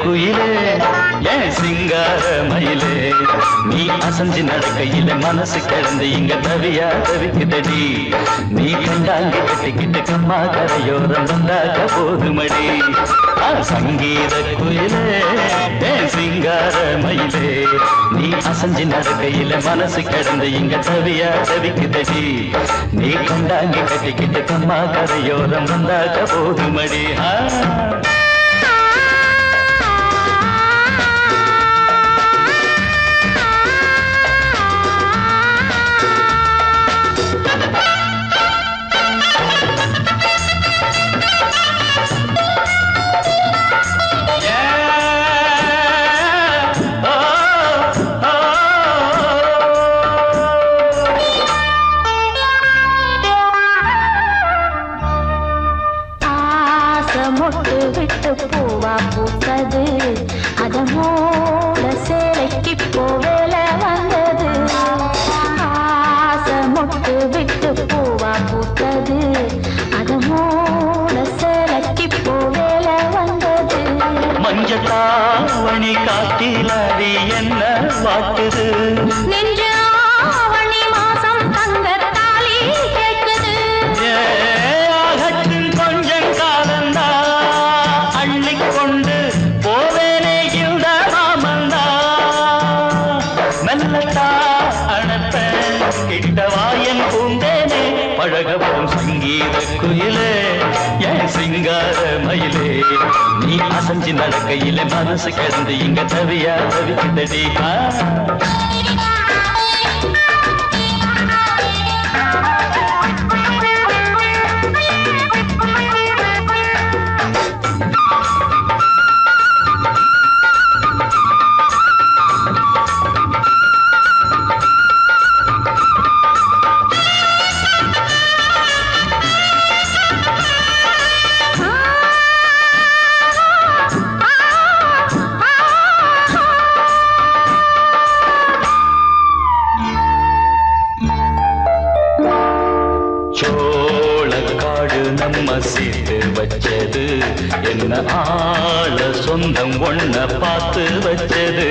குயிலே ஏன் சிங்கார மயிலே நீ அசஞ்சு நடக்கையில மனசு கிடந்து இங்க தவியா தவிக்குதடி நீ கண்டாங்கி கட்டிக்கிட்டு கம்மா கரையோரம் வந்தாக போதுமடி ஆ, சங்கீத குயிலே ஏன் சிங்கார மயிலே நீ அசஞ்சு நடக்கையில மனசு கிடந்து இங்க தவியா தவிக்குதடி நீ கண்டாங்கி கட்டிக்கிட்டு கம்மா கரையோரம் வந்தாக போதுமடி ஆ ஆசமொட்டு விட்டு பூவா பூத்தது அதமோட சேலைக்கு போவேல வந்தது ஆசமொட்டு விட்டு பூவா பூத்தது அதமோட சேலைக்கு போவேல வந்தது மஞ்சத்தாவணி காட்டிலாடி என்ன வாட்டுது நெஞ்சு ஆவணி மாசம் தங்க தாலி கேட்குது ஏகத்தின் கொஞ்சம் காலந்தா அள்ளிக்கொண்டு போவேனே இந்த மாமந்தா மெல்லத்தா அணப்ப கிட்டவாயன் பூந்தேனே பழகவும் சங்கீத குயிலே ஏன் சிங்கார மயிலே நீ அசஞ்சு நடக்கையில மனசு கிடந்து இங்க தவியா தவிக்குதடி ஆ சோளக்காடு நம்ம சேர்த்து வச்சது என்ன ஆள சொந்தம் ஒண்ண பார்த்து வச்சது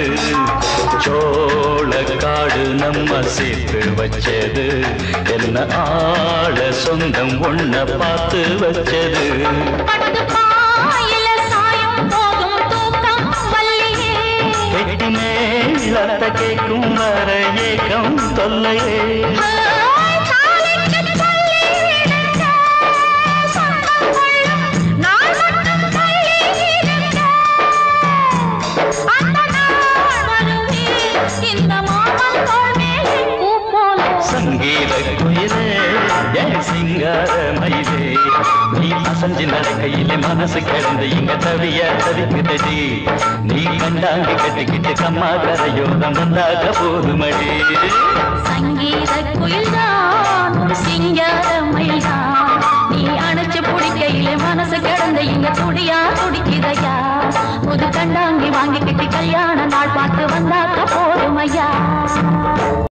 சோளக்காடு நம்ம சேர்த்து வச்சது என்ன ஆள சொந்தம் ஒண்ண பார்த்து வச்சது பட்டு பாயில சாயும் போதும் தூக்கம் வல்லியே கெட்டி மேலத்த கேட்கும் வர ஏக்கம் தொல்லையே ஹாய் காலைக்கு தள்ளி விடுங்க சொந்தம் கொள்ளும் நாள் மட்டும் தள்ளி விடுங்க அந்த நாள் வருவே இந்த மாமன் தோள் மேலே பூ போல சங்கீத குயிலே ஏன் சிங்கார மயிலே நீ அசஞ்சு நடக்கையிலே மனசு கிடந்து இங்க தவிய தவிக்குதடி நீ கண்டாங்கி கட்டிக்கிட்டு கம்மா கரையோரம் வந்தாக போதுமடி சங்கீத குயில்தான் ஒரு சிங்கார மயில்தான் நீ அணைச்சு பிடிக்கையில மனசு கிடந்த இங்க துடியா துடிக்குதையா புது கண்டாங்கி வாங்கிக்கிட்டு கல்யாண நாள் பார்த்து வந்தாக்க போதுமையா